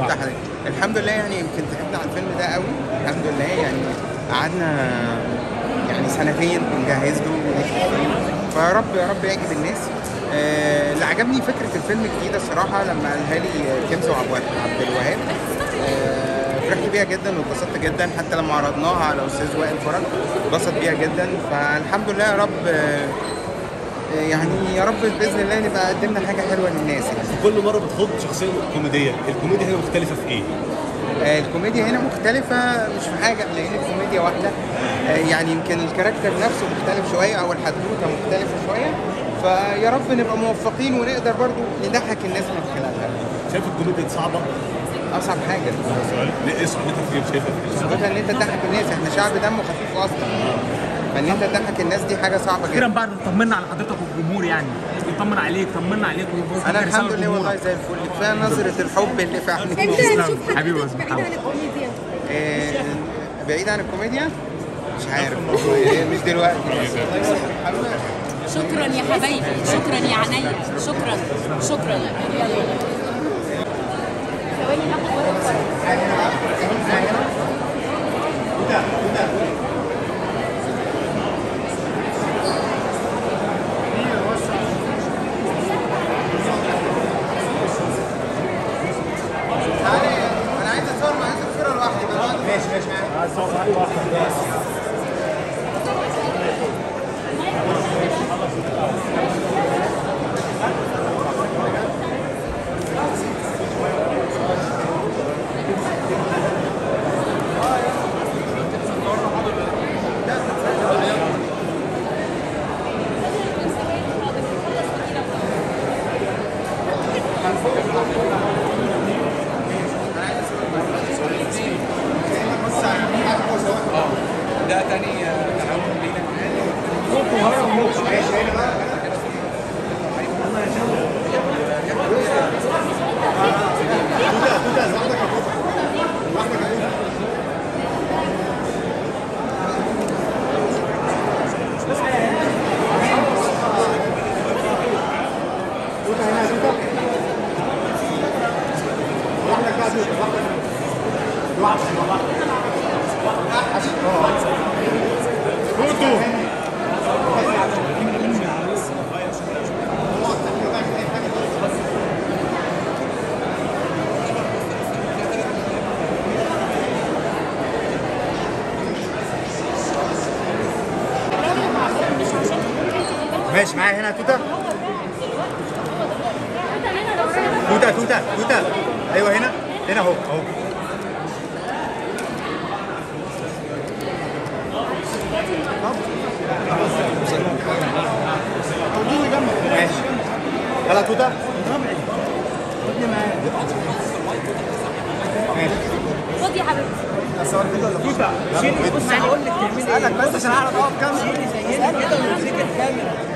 يفتح عليك الحمد لله يعني يمكن تعبنا على الفيلم ده قوي الحمد لله يعني قعدنا يعني سنتين بنجهز له ونكتب فيه فيا رب يا رب يعجب الناس آه، اللي عجبني فكره الفيلم الجديده الصراحه لما قالها لي كنز وعبد عبد الوهاب آه، فرحت بيها جدا واتبسطت جدا حتى لما عرضناها على استاذ وائل فرج اتبسط بيها جدا فالحمد لله يا رب آه، يعني يا رب باذن الله نبقى قدمنا حاجه حلوه للناس يعني. كل مره بتخوض شخصيه كوميديه الكوميديا هنا مختلفه في ايه آه، الكوميديا هنا مختلفة مش في حاجة لأن الكوميديا واحدة آه، يعني يمكن الكاركتر نفسه مختلف شوية أو الحدوتة مختلفة شوية فيا رب نبقى موفقين ونقدر برضو نضحك الناس من خلالها شايف الكوميديا دي صعبه أصعب حاجة ليه ايه صعوبتها في ايه شايفها في ايه صعوبتها إن أنت تضحك الناس إحنا شعب دمه خفيف أصلا فإن أنت تضحك الناس دي حاجة صعبة اخيرا جدا بقى طمنا على حضرتك والجمهور يعني نطمن عليك طمنا عليك ونبص أنا لك رسالة الحمد لله والله لجمهورك. زي الفل كفاية نظرة الحب اللي في عينيك امتى هنشوف حبيبي يا حضرتك أستاذ بعيد محمد. عن الكوميديا؟ آه، بعيد عن الكوميديا مش عارف آه، مش دلوقتي شكرا يا حبايبي شكرا يا عينيا شكرا شكرا يلا ثواني ناخد ورقه أنا عايز أتصور معاك صورة لوحدي ماشي ماشي ده تاني تعاون بينا ماشي معايا هنا توته توته توته توته ايوه هنا هنا اهو اهو ماشي يلا توته خد يا حبيبي اسالك بس عشان اعرف اقف كام